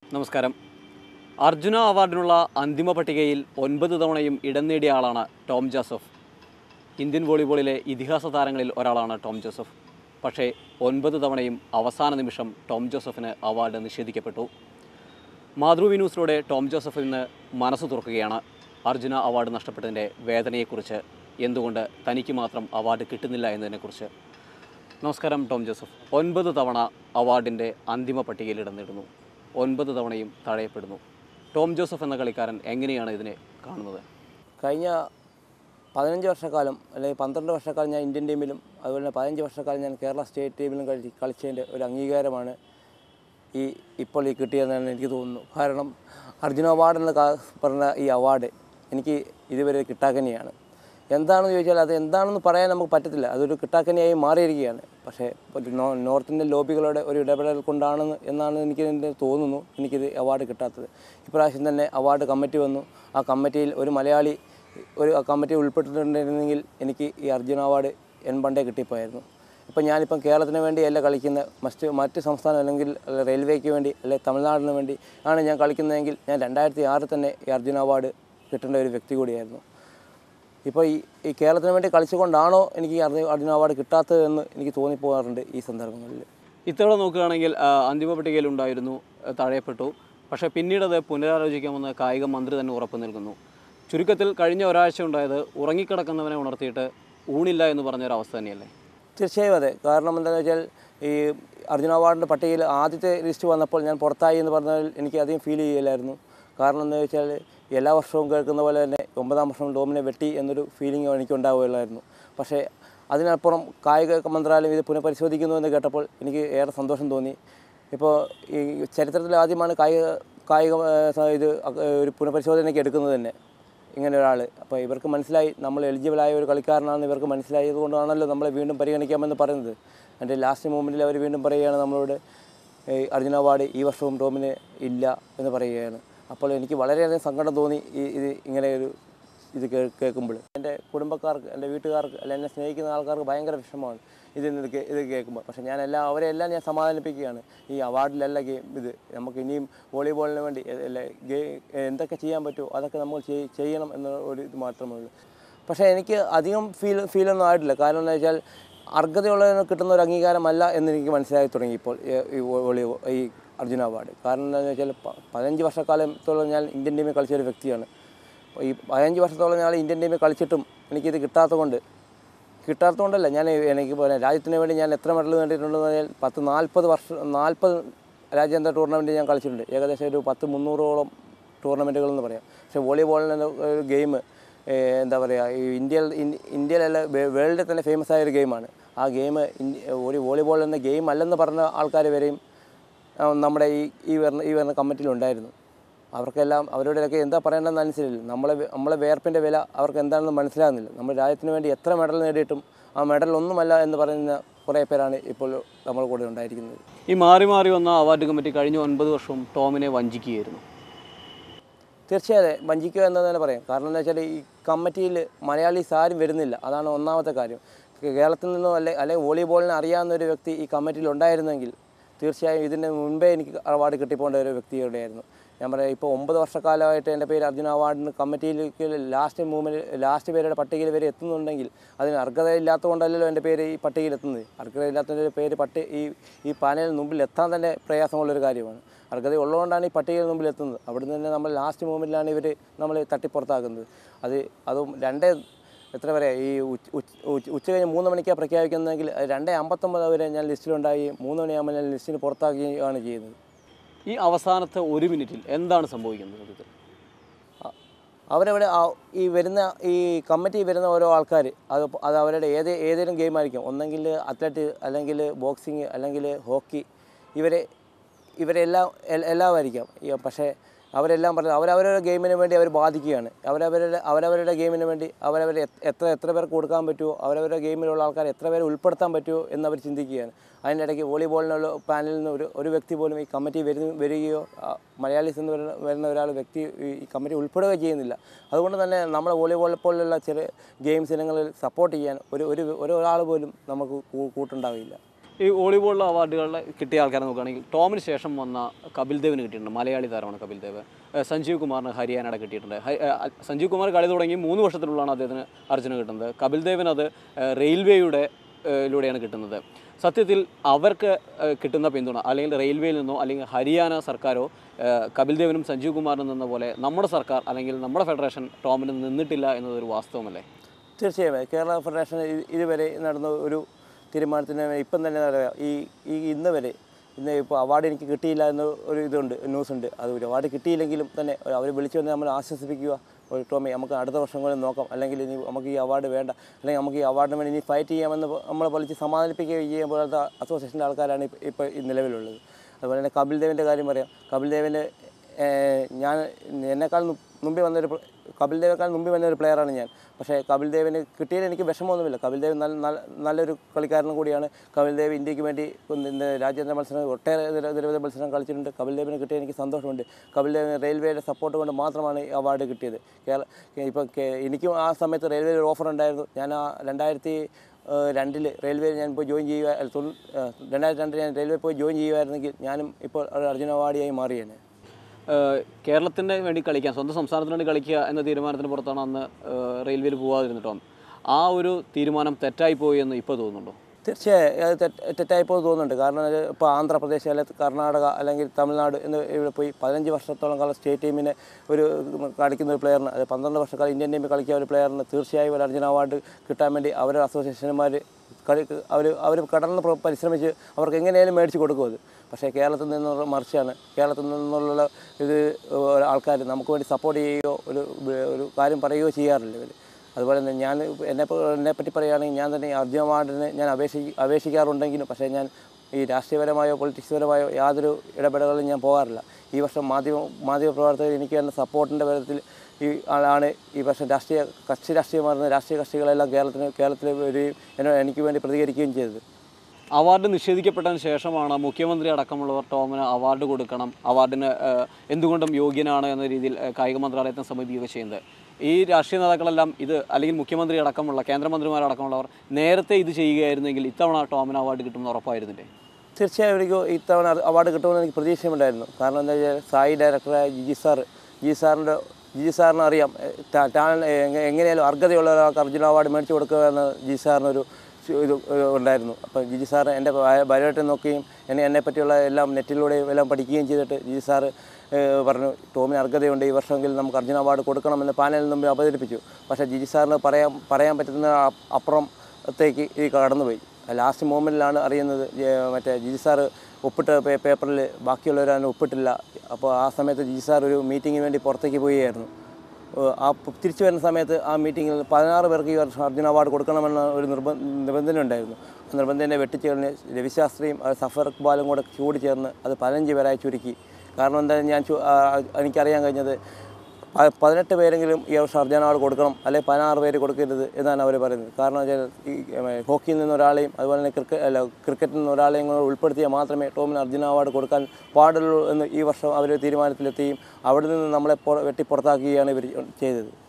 നമസ്കാരം അർജുന അവാർഡിനുള്ള അന്തിമ പട്ടികയിൽ ഒൻപത് തവണയും ഇടം നേടിയ ആളാണ് ടോം ജോസഫ് ഇന്ത്യൻ വോളിബോളിലെ ഇതിഹാസ താരങ്ങളിൽ ഒരാളാണ് ടോം ജോസഫ് പക്ഷേ ഒൻപത് തവണയും അവസാന നിമിഷം ടോം ജോസഫിന് അവാർഡ് നിഷേധിക്കപ്പെട്ടു മാതൃഭൂമി ന്യൂസിലൂടെ ടോം ജോസഫിൽ നിന്ന് മനസ്സ് തുറക്കുകയാണ് അർജുന അവാർഡ് നഷ്ടപ്പെട്ടതിൻ്റെ വേദനയെക്കുറിച്ച് എന്തുകൊണ്ട് തനിക്ക് മാത്രം അവാർഡ് കിട്ടുന്നില്ല എന്നതിനെക്കുറിച്ച് നമസ്കാരം ടോം ജോസഫ് ഒൻപത് തവണ അവാർഡിൻ്റെ അന്തിമ പട്ടികയിൽ ഇടം നേടുന്നു ഒൻപത് തവണയും തഴയപ്പെടുന്നു ടോം ജോസഫ് എന്ന കളിക്കാരൻ എങ്ങനെയാണ് ഇതിനെ കാണുന്നത് കഴിഞ്ഞ പതിനഞ്ച് വർഷക്കാലം അല്ലെങ്കിൽ പന്ത്രണ്ട് വർഷക്കാലം ഞാൻ ഇന്ത്യൻ ടീമിലും അതുപോലെ തന്നെ പതിനഞ്ച് വർഷക്കാലം ഞാൻ കേരള സ്റ്റേറ്റ് ടീമിലും കളി കളിച്ചതിൻ്റെ ഒരു അംഗീകാരമാണ് ഈ ഇപ്പോൾ ഈ കിട്ടിയതെന്ന് എനിക്ക് തോന്നുന്നു കാരണം അർജുന അവാർഡ് എന്ന് കാ- പറഞ്ഞ ഈ അവാർഡ് എനിക്ക് ഇതുവരെ കിട്ടാക്കനിയാണ് എന്താണെന്ന് ചോദിച്ചാൽ അത് എന്താണെന്ന് പറയാൻ നമുക്ക് പറ്റത്തില്ല അതൊരു കിട്ടാക്കനിയായി മാറിയിരിക്കുകയാണ് പക്ഷേ ഒരു നോ നോർത്ത് ഇന്ത്യൻ ലോബികളുടെ ഒരു ഇടപെടൽ കൊണ്ടാണെന്ന് എന്നാണ് എനിക്ക് എൻ്റെ തോന്നുന്നു എനിക്കിത് അവാർഡ് കിട്ടാത്തത് ഇപ്രാവശ്യം തന്നെ അവാർഡ് കമ്മിറ്റി വന്നു ആ കമ്മിറ്റിയിൽ ഒരു മലയാളി ഒരു കമ്മിറ്റി ഉൾപ്പെട്ടിട്ടുണ്ടായിരുന്നെങ്കിൽ എനിക്ക് ഈ അർജുന അവാർഡ് എൻ പണ്ടേ കിട്ടിപ്പോയായിരുന്നു ഇപ്പം ഞാനിപ്പം കേരളത്തിന് വേണ്ടിയല്ല കളിക്കുന്ന മറ്റ് മറ്റ് സംസ്ഥാനം അല്ലെങ്കിൽ റെയിൽവേക്ക് വേണ്ടി അല്ലെങ്കിൽ തമിഴ്നാടിന് വേണ്ടി ആണ് ഞാൻ കളിക്കുന്നതെങ്കിൽ ഞാൻ രണ്ടായിരത്തി ആറിൽ തന്നെ ഈ അർജുന അവാർഡ് കിട്ടേണ്ട ഒരു വ്യക്തി കൂടിയായിരുന്നു ഇപ്പോൾ ഈ ഈ കേരളത്തിന് വേണ്ടി കളിച്ചുകൊണ്ടാണോ എനിക്ക് ഈ അർജുന അർജുന അവാർഡ് കിട്ടാത്തത് എന്ന് എനിക്ക് തോന്നിപ്പോകാറുണ്ട് ഈ സന്ദർഭങ്ങളിൽ ഇത്തവണ നോക്കുകയാണെങ്കിൽ ആ, അന്തിമ പട്ടികയിൽ ഉണ്ടായിരുന്നു ആ, തഴയപ്പെട്ടു പക്ഷേ പിന്നീട് അത് പുനരാലോചിക്കാമെന്ന് കായിക മന്ത്രി തന്നെ ഉറപ്പ് നൽകുന്നു ചുരുക്കത്തിൽ കഴിഞ്ഞ ഒരാഴ്ച ഉണ്ടായത് ഉറങ്ങിക്കിടക്കുന്നവനെ ഉണർത്തിയിട്ട് ഊണില്ല എന്ന് പറഞ്ഞൊരു അവസ്ഥ തന്നെയല്ലേ തീർച്ചയായും അതെ കാരണം എന്താണെന്ന് വെച്ചാൽ ഈ അർജുന അവാർഡിൻ്റെ പട്ടികയിൽ ആദ്യത്തെ ലിസ്റ്റ് വന്നപ്പോൾ ഞാൻ പുറത്തായി എന്ന് പറഞ്ഞാൽ എനിക്ക് അധികം ഫീൽ ചെയ്യില്ലായിരുന്നു കാരണം എന്താ വെച്ചാൽ എല്ലാ വർഷവും കേൾക്കുന്ന പോലെ തന്നെ ഒമ്പതാം വർഷം ഡോമിനെ വെട്ടി എന്നൊരു ഫീലിംഗ് എനിക്ക് ഉണ്ടാവുകയുള്ളായിരുന്നു പക്ഷേ അതിനപ്പുറം കായിക മന്ത്രാലയം ഇത് പുനഃപരിശോധിക്കുന്നു എന്ന് കേട്ടപ്പോൾ എനിക്ക് ഏറെ സന്തോഷം തോന്നി ഇപ്പോൾ ഈ ചരിത്രത്തിൽ ആദ്യമാണ് കായിക കായിക ഏഹ്, സ- ഇത് അ- ഒരു പുനഃപരിശോധനയ്ക്ക് എടുക്കുന്നത് തന്നെ ഇങ്ങനെ ഒരാൾ അപ്പോൾ ഇവർക്ക് മനസ്സിലായി നമ്മൾ എലിജിബിളായ ഒരു കളിക്കാരനാണെന്ന് ഇവർക്ക് മനസ്സിലായത് കൊണ്ടാണല്ലോ നമ്മളെ വീണ്ടും പരിഗണിക്കാമെന്ന് പറയുന്നത് എൻ്റെ ലാസ്റ്റ് മൂമെൻറ്റിൽ അവർ വീണ്ടും പറയുകയാണ് നമ്മളോട് ഈ അർജുന അവാർഡ് ഈ വർഷവും ടോമിന് ഇല്ല എന്ന് പറയുകയാണ് അപ്പോൾ എനിക്ക് വളരെയധികം സങ്കടം തോന്നി ഈ ഇത് ഇങ്ങനെ ഒരു ഇത് കേ കേൾക്കുമ്പോൾ എൻ്റെ കുടുംബക്കാർക്ക് എൻ്റെ വീട്ടുകാർക്ക് അല്ല എന്നെ സ്നേഹിക്കുന്ന ആൾക്കാർക്ക് ഭയങ്കര വിഷമമാണ് ഇത് ഇത് കേ- ഇത് കേൾക്കുമ്പോൾ പക്ഷേ ഞാൻ എല്ലാം അവരെ എല്ലാം ഞാൻ സമാധാനിപ്പിക്കുകയാണ് ഈ അവാർഡിലല്ല ഗെയിം ഇത് നമുക്ക് ഇനിയും വോളിബോളിന് വേണ്ടി എ- അല്ല ഗേ എന്തൊക്കെ ചെയ്യാൻ പറ്റുമോ അതൊക്കെ നമ്മൾ ചെയ്- ചെയ്യണം എന്ന ഒരു ഇത് മാത്രമേ ഉള്ളൂ പക്ഷേ എനിക്ക് അധികം ഫീൽ ഫീലൊന്നും ആയിട്ടില്ല കാരണം എന്താ വെച്ചാൽ അർഹതയുള്ളതിന് കിട്ടുന്ന ഒരു അംഗീകാരമല്ല എന്ന് എനിക്ക് മനസ്സിലായി തുടങ്ങി ഇപ്പോൾ ഈ- ഈ വോളി ഈ അർജുന അവാർഡ് കാരണം എന്താണെന്ന് വെച്ചാൽ പ- പതിനഞ്ച് വർഷക്കാലത്തോളം ഞാൻ ഇന്ത്യൻ ടീമിൽ കളിച്ച ഒരു വ്യക്തിയാണ് ഈ പതിനഞ്ച് വർഷത്തോളം ഞാൻ ഇന്ത്യൻ ടീമിൽ കളിച്ചിട്ടും എനിക്കിത് കിട്ടാത്തതുകൊണ്ട് കിട്ടാത്തതുകൊണ്ടല്ല ഞാൻ എനിക്ക് പറയാം രാജ്യത്തിന് വേണ്ടി ഞാൻ എത്ര മെഡൽ നേടിയിട്ടുണ്ടെന്ന് പറഞ്ഞാൽ പത്ത് നാൽപ്പത് വർഷം നാൽപ്പത് രാജ്യാന്തര ടൂർണമെൻറ്റ് ഞാൻ കളിച്ചിട്ടുണ്ട് ഏകദേശം ഒരു പത്ത് മുന്നൂറോളം ടൂർണമെൻറ്റുകൾ എന്ന് പറയാം പക്ഷേ വോളിബോളിൻ്റെ ഒരു ഗെയിം എന്താ പറയുക ഈ ഇന്ത്യയിൽ ഇൻ- ഇന്ത്യയിലല്ല വേ- വേൾഡിൽ തന്നെ ഫേമസ് ആയ ഒരു ഗെയിമാണ് ആ ഗെയിം ഒരു വോളിബോൾ എന്ന ഗെയിം അല്ലെന്ന് പറഞ്ഞ ആൾക്കാർ വരെയും ആ, നമ്മുടെ ഈ ഈ വരുന്ന ഈ വരുന്ന കമ്മിറ്റിയിലുണ്ടായിരുന്നു അവർക്കെല്ലാം അവരോടൊക്കെ എന്താ പറയേണ്ടതെന്ന് മനസ്സിലില്ല നമ്മളെ വെ- നമ്മളെ വേർപ്പിൻ്റെ വില അവർക്ക് എന്താണെന്ന് മനസ്സിലാകുന്നില്ല നമ്മുടെ രാജ്യത്തിന് വേണ്ടി എത്ര മെഡൽ നേടിയിട്ടും ആ മെഡൽ ഒന്നുമല്ല എന്ന് പറയുന്ന കുറേ പേരാണ് ഇപ്പോൾ നമ്മൾ കൂടെ ഉണ്ടായിരിക്കുന്നത് ഈ മാറി മാറി വന്ന അവാർഡ് കമ്മിറ്റി കഴിഞ്ഞ ഒൻപത് വർഷവും ടോമിനെ വഞ്ചിക്കുകയായിരുന്നു തീർച്ചയായും വഞ്ചിക്കുക എന്ന് തന്നെ പറയാം കാരണം എന്താ വെച്ചാൽ ഈ കമ്മിറ്റിയിൽ മലയാളീസ് ആരും വരുന്നില്ല അതാണ് ഒന്നാമത്തെ കാര്യം കേരളത്തിൽ നിന്നോ അല്ലെ അല്ലെങ്കിൽ വോളിബോളിനെ അറിയാവുന്ന ഒരു വ്യക്തി ഈ കമ്മിറ്റിയിൽ ഉണ്ടായിരുന്നെങ്കിൽ തീർച്ചയായും ഇതിന് മുൻപേ എനിക്ക് അവാർഡ് കിട്ടിപ്പോണ്ട ഒരു വ്യക്തിയുടെയായിരുന്നു ഞാൻ പറയാം ഇപ്പോൾ ഒമ്പത് വർഷക്കാലമായിട്ട് എൻ്റെ പേര് അർജുന അവാർഡിന് കമ്മിറ്റിയിലേക്ക് ലാസ്റ്റ് മൂമെൻറ്റ് ലാസ്റ്റ് പേരുടെ പട്ടികയിൽ വരെ എത്തുന്നുണ്ടെങ്കിൽ അതിന് അർഹതയില്ലാത്തതുകൊണ്ടല്ലല്ലോ എൻ്റെ പേര് ഈ പട്ടികയിൽ എത്തുന്നത് അർഹതയില്ലാത്തതിൻ്റെ പേര് പട്ടി ഈ ഈ പാനലിന് മുമ്പിൽ എത്താൻ തന്നെ പ്രയാസമുള്ളൊരു കാര്യമാണ് അർഹത ഉള്ളതുകൊണ്ടാണ് ഈ പട്ടികയിൽ മുമ്പിൽ എത്തുന്നത് അവിടുന്ന് തന്നെ നമ്മൾ ലാസ്റ്റ് മൂമെൻറ്റിലാണ് ഇവർ നമ്മൾ തട്ടിപ്പുറത്താക്കുന്നത് അത് അതും രണ്ടേ എത്ര പറയുക ഈ ഉച്ച ഉച്ച- ഉച്ച- ഉച്ച കഴിഞ്ഞ് മൂന്ന് മണിക്കാണ് പ്രഖ്യാപിക്കുന്നതെങ്കിൽ അത് രണ്ടേ അമ്പത്തൊമ്പത് വരെ ഞാൻ ലിസ്റ്റിലുണ്ടായി മൂന്ന് മണിയാകുമ്പോൾ ഞാൻ ലിസ്റ്റിന് പുറത്താക്കുകയാണ് ചെയ്യുന്നത് ഈ അവസാനത്തെ ഒരു മിനിറ്റിൽ എന്താണ് സംഭവിക്കുന്നത് സത്യത്തിൽ അ- അവരവിടെ ആ- ഈ വരുന്ന ഈ കമ്മിറ്റി വരുന്ന ഓരോ ആൾക്കാർ അത് പ- അത് അവരുടെ ഏത് ഏതെങ്കിലും ഗെയിം ആയിരിക്കും ഒന്നെങ്കിൽ അത്ലറ്റ് അല്ലെങ്കിൽ ബോക്സിങ് അല്ലെങ്കിൽ ഹോക്കി ഇവരെ ഇവരെല്ലാം എൽ- എല്ലാമായിരിക്കാം ഈ പക്ഷേ അവരെല്ലാം പറഞ്ഞത് അവരവരുടെ ഗെയിമിന് വേണ്ടി അവർ ബാധിക്കുകയാണ് അവരവരുടെ അവരവരുടെ ഗെയിമിന് വേണ്ടി അവരവരെ എത്ര- എത്ര എത്ര പേർക്ക് കൊടുക്കാൻ പറ്റുമോ അവരവരുടെ ഗെയിമിലുള്ള ആൾക്കാരെ എത്ര പേരെ ഉൾപ്പെടുത്താൻ പറ്റുമോ എന്ന് അവർ ചിന്തിക്കുകയാണ് അതിൻ്റെ ഇടയ്ക്ക് വോളിബോളിനുള്ള പാനലിൽ നിന്ന് ഒരു ഒരു വ്യക്തി പോലും ഈ കമ്മിറ്റി വരുന്ന വരികയോ ആ, മലയാളീസ് എന്ന് വരുന്ന വരുന്ന ഒരാൾ വ്യക്തി ഈ- ഈ കമ്മിറ്റി ഉൾപ്പെടുകയോ ചെയ്യുന്നില്ല അതുകൊണ്ട് തന്നെ നമ്മുടെ വോളിബോൾ പോലുള്ള ചെറിയ ഗെയിംസ് ഇനങ്ങളിൽ സപ്പോർട്ട് ചെയ്യാൻ ഒരു ഒരു ഒരാൾ പോലും നമുക്ക് കൂ- കൂട്ടുണ്ടാവില്ല ഈ വോളിബോളിലെ അവാർഡുകളിൽ കിട്ടിയ ആൾക്കാരെ നോക്കുകയാണെങ്കിൽ ടോമിന് ശേഷം വന്ന കപിൽ ദേവിന് കിട്ടിയിട്ടുണ്ട് മലയാളി താരമാണ് കപിൽ ദേവ് ഏഹ് സഞ്ജീവ് കുമാറിന് ഹരിയാനയുടെ കിട്ടിയിട്ടുണ്ട് ഹ- ഏഹ് സഞ്ജീവ് കുമാർ കളി തുടങ്ങി മൂന്ന് വർഷത്തിനുള്ളിലാണ് അദ്ദേഹത്തിന് അർജുന കിട്ടുന്നത് കപിൽ ദേവിന് അത് ഏഹ് റെയിൽവേയുടെ ഏഹ് ലൂടെയാണ് കിട്ടുന്നത് സത്യത്തിൽ അവർക്ക് ഏഹ് കിട്ടുന്ന പിന്തുണ അല്ലെങ്കിൽ റെയിൽവേയിൽ നിന്നോ അല്ലെങ്കിൽ ഹരിയാന സർക്കാരോ ഏഹ് കപിൽ ദേവിനും സഞ്ജീവ് കുമാറിനും നിന്ന പോലെ നമ്മുടെ സർക്കാർ അല്ലെങ്കിൽ നമ്മുടെ ഫെഡറേഷൻ ടോമിന് നിന്നിട്ടില്ല എന്നതൊരു വാസ്തവമല്ലേ തീർച്ചയായും കേരള ഫെഡറേഷൻ ഇത് ഇതുവരെ നടന്ന ഒരു തീരുമാനത്തിന് ഇപ്പം തന്നെ പറയാം ഈ ഈ ഇന്ന് വരെ ഇന്ന് ഇപ്പോൾ അവാർഡ് എനിക്ക് കിട്ടിയില്ല എന്ന് ഒരു ഇതുണ്ട് ന്യൂസ് ഉണ്ട് അത് ഒരു അവാർഡ് കിട്ടിയില്ലെങ്കിലും തന്നെ അവർ വിളിച്ചു വന്ന് നമ്മൾ ആശ്വസിപ്പിക്കുക ഒരു ടോമി നമുക്ക് അടുത്ത വർഷം കൂടെ നോക്കാം അല്ലെങ്കിൽ ഇനി നമുക്ക് ഈ അവാർഡ് വേണ്ട അല്ലെങ്കിൽ നമുക്ക് ഈ അവാർഡിന് വേണ്ടി ഇനി ഫൈറ്റ് ചെയ്യാമെന്ന് നമ്മളെ വിളിച്ച് സമാധാനിപ്പിക്കുകയും ചെയ്യാൻ പോലത്തെ അസോസിയേഷൻ്റെ ആൾക്കാരാണ് ഇപ്പോൾ ഇപ്പോൾ ഈ നിലവിലുള്ളത് അതുപോലെ തന്നെ കപിൽ ദേവിൻ്റെ കാര്യം പറയാം കപിൽ ദേവിൻ്റെ ഏഹ് ഞാൻ എന്നെക്കാൾ നു- മുമ്പേ വന്നൊരു പ്ല- കപിൽ ദേവിനേക്കാൾ മുമ്പേ വന്ന ഒരു പ്ലെയറാണ് ഞാൻ പക്ഷേ കപിൽ ദേവിന് കിട്ടിയതിൽ എനിക്ക് വിഷമമൊന്നുമില്ല കപിൽ ദേവ് നല്ല നല്ല നല്ലൊരു കളിക്കാരനും കൂടിയാണ് കപിൽ ദേവ് ഇന്ത്യക്ക് വേണ്ടി ഒന്ന് ഇന്ന് രാജ്യാന്തര മത്സരം ഒട്ടേറെ നിര- നിരവധി മത്സരം കളിച്ചിട്ടുണ്ട് കപിൽ ദേവിന് കിട്ടിയ എനിക്ക് സന്തോഷമുണ്ട് കപിൽ ദേവിന് റെയിൽവേയുടെ സപ്പോർട്ട് കൊണ്ട് മാത്രമാണ് ഈ അവാർഡ് കിട്ടിയത് കേരള ഇപ്പോൾ എനിക്കും ആ സമയത്ത് റെയിൽവേയിൽ ഒരു ഓഫർ ഉണ്ടായിരുന്നു ഞാൻ ആ രണ്ടായിരത്തി രണ്ടിൽ റെയിൽവേയിൽ ഞാൻ പോയി ജോയിൻ ചെയ്യുക അല്ല, തൊണ്ണൂ- ഏഹ് രണ്ടായിരത്തി രണ്ടിൽ ഞാൻ റെയിൽവേ പോയി ജോയിൻ ചെയ്യുമായിരുന്നെങ്കിൽ ഞാനും ഇപ്പോൾ ഒരു അർജുന അവാർഡിയായി മാറിയേനെ ഏഹ് കേരളത്തിന് വേണ്ടി കളിക്കാൻ സ്വന്തം സംസ്ഥാനത്തിന് വേണ്ടി കളിക്കുക എന്ന തീരുമാനത്തിന് പുറത്താണ് അന്ന് ഏഹ് റെയിൽവേയിൽ പോകാതിരുന്നിട്ടോ ആ ഒരു തീരുമാനം തെറ്റായി പോയി എന്ന് ഇപ്പോൾ തോന്നുന്നുണ്ടോ തീർച്ചയായും അത് തെറ്റ് തെറ്റായിപ്പോൾ തോന്നുന്നുണ്ട് കാരണം അത് ഇപ്പോൾ ആന്ധ്രാപ്രദേശ് അല്ലെങ്കിൽ കർണാടക അല്ലെങ്കിൽ തമിഴ്നാട് എന്ന് ഇവിടെ പോയി പതിനഞ്ച് വർഷത്തോളം കാലം സ്റ്റേറ്റ് ടീമിനെ ഒരു കളിക്കുന്ന ഒരു പ്ലെയറിന് അത് പന്ത്രണ്ട് വർഷക്കാലം ഇന്ത്യൻ ടീമിൽ കളിക്കുന്ന ഒരു പ്ലെയറിന് തീർച്ചയായും ഒരു അർജുന അവാർഡ് കിട്ടാൻ വേണ്ടി അവരുടെ അസോസിയേഷന്മാർ കളി അവർ അവർ കടന്ന് പ്ര- പരിശ്രമിച്ച് അവർക്ക് എങ്ങനെയായാലും മേടിച്ച് കൊടുക്കും അത് പക്ഷേ കേരളത്തിൽ നിന്നുള്ള മറിച്ചാണ് കേരളത്തിൽ നിന്നുള്ള ഇത് ആൾക്കാർ നമുക്ക് വേണ്ടി സപ്പോർട്ട് ചെയ്യുകയോ ഒരു ഒരു കാര്യം പറയുകയോ ചെയ്യാറില്ല ഇവർ അതുപോലെ തന്നെ ഞാൻ എന്നെ എന്നെപ്പറ്റി പറയുകയാണെങ്കിൽ ഞാൻ തന്നെ ഈ അർജുന അവാർഡിന് ഞാൻ അപേക്ഷി അപേക്ഷിക്കാറുണ്ടെങ്കിലും പക്ഷേ ഞാൻ ഈ രാഷ്ട്രീയപരമായോ പൊളിറ്റിക്സ് പരമായോ യാതൊരു ഇടപെടലുകളും ഞാൻ പോകാറില്ല ഈ വർഷം മാധ്യമ മാധ്യമ പ്രവർത്തകർ എനിക്ക് തന്നെ സപ്പോർട്ടിൻ്റെ ബലത്തിൽ ഈ ആളാണ് ഈ വർഷം രാഷ്ട്രീയ കക്ഷി രാഷ്ട്രീയമാർന്ന രാഷ്ട്രീയ കക്ഷികളെല്ലാം കേരളത്തിന് കേരളത്തിൽ വരികയും എന്നോട് എനിക്ക് വേണ്ടി പ്രതികരിക്കുകയും ചെയ്തത് അവാർഡ് നിഷേധിക്കപ്പെട്ടതിന് ശേഷമാണ് മുഖ്യമന്ത്രി അടക്കമുള്ളവർ ടോമിന് അവാർഡ് കൊടുക്കണം അവാർഡിന് ഏഹ്, എന്തുകൊണ്ടും യോഗ്യനാണ് എന്ന രീതിയിൽ ഏഹ്, കായിക മന്ത്രാലയത്തെ സമീപിക്കുകയൊക്കെ ചെയ്യുന്നത് ഈ രാഷ്ട്രീയ നേതാക്കളെല്ലാം ഇത് അല്ലെങ്കിൽ മുഖ്യമന്ത്രി അടക്കമുള്ള കേന്ദ്രമന്ത്രിമാരടക്കമുള്ളവർ നേരത്തെ ഇത് ചെയ്യുകയായിരുന്നെങ്കിൽ ഇത്തവണ ടോമിന് അവാർഡ് കിട്ടുമെന്ന് ഉറപ്പായിരുന്നില്ലേ തീർച്ചയായും എനിക്ക് ഇത്തവണ അവാർഡ് കിട്ടുമെന്ന് എനിക്ക് പ്രതീക്ഷയുണ്ടായിരുന്നു കാരണം എന്താ വെച്ചാൽ സായി ഡയറക്ടറായ ജിജി സാർ ജിജി സാറിൻ്റെ ജിജി സാറിന് അറിയാം ടാലൻറ്റ് എങ്ങനെയാലും അർഹതയുള്ള ഒരാൾക്ക് അർജുന അവാർഡ് മേടിച്ചു കൊടുക്കുക എന്ന ജിജി സാറിനൊരു ചു- ഇത് ഏഹ് ഉണ്ടായിരുന്നു അപ്പോൾ ജിജി സാറ് എൻ്റെ ബയോഡേറ്റ നോക്കുകയും എന്നെ എന്നെ പറ്റിയുള്ള എല്ലാം നെറ്റിലൂടെയും എല്ലാം പഠിക്കുകയും ചെയ്തിട്ട് ജിജി സാറ് ഏഹ് പറഞ്ഞു ടോമിന് അർഹതയുണ്ട് ഈ വർഷമെങ്കിലും നമുക്ക് അർജുന അവാർഡ് കൊടുക്കണമെന്ന് പാനലിന് മുമ്പ് അവതരിപ്പിച്ചു പക്ഷേ ജിജി സാറിന് പറയാൻ പറയാൻ പറ്റുന്ന അ- അപ്പുറത്തേക്ക് ഈ കടന്നുപോയി ലാസ്റ്റ് മൂമെൻറ്റിലാണ് അറിയുന്നത് ഏഹ് മറ്റേ ജിജി സാറ് ഒപ്പിട്ട പേ- പേപ്പറിൽ ബാക്കിയുള്ളവരാരും ഒപ്പിട്ടില്ല അപ്പോൾ ആ സമയത്ത് ജിജി സാർ ഒരു മീറ്റിങ്ങിന് വേണ്ടി പുറത്തേക്ക് പോവുകയായിരുന്നു ഏഹ് ആ പ് തിരിച്ചു വരുന്ന സമയത്ത് ആ മീറ്റിങ്ങിൽ പതിനാറ് പേർക്ക് ഈ വർഷം അർജുന അവാർഡ് കൊടുക്കണമെന്ന ഒരു നിർബ നിബന്ധന ഉണ്ടായിരുന്നു ആ നിബന്ധന വെട്ടിച്ച് കളഞ്ഞ് രവിശാസ്ത്രിയും അത് സഫർ ഇക്ബാലും കൂടെ കൂടി ചേർന്ന് അത് പതിനഞ്ച് പേരായി ചുരുക്കി കാരണം എന്താ ഞാൻ ചു- ആ, എനിക്കറിയാൻ കഴിഞ്ഞത് പ- പതിനെട്ട് പേരെങ്കിലും ഈ വർഷം അർജുന അവാർഡ് കൊടുക്കണം അല്ലെങ്കിൽ പതിനാറ് പേര് കൊടുക്കരുത് എന്നാണ് അവർ പറയുന്നത് കാരണം വെച്ചാൽ ഈ ഏ, ഹോക്കിയിൽ നിന്ന് ഒരാളെയും അതുപോലെ തന്നെ ക്രിക്കറ്റ് അല്ല ക്രിക്കറ്റിൽ നിന്ന് ഒരാളെയും കൂടെ ഉൾപ്പെടുത്തിയാൽ മാത്രമേ ടോമിന് അർജുന അവാർഡ് കൊടുക്കാൻ പാടുള്ളൂ എന്ന് ഈ വർഷം അവർ തീരുമാനത്തിലെത്തുകയും അവിടെ നിന്ന് നമ്മളെ പുറ- വെട്ടി പുറത്താക്കുകയാണ് ഇവർ ചെയ്തത്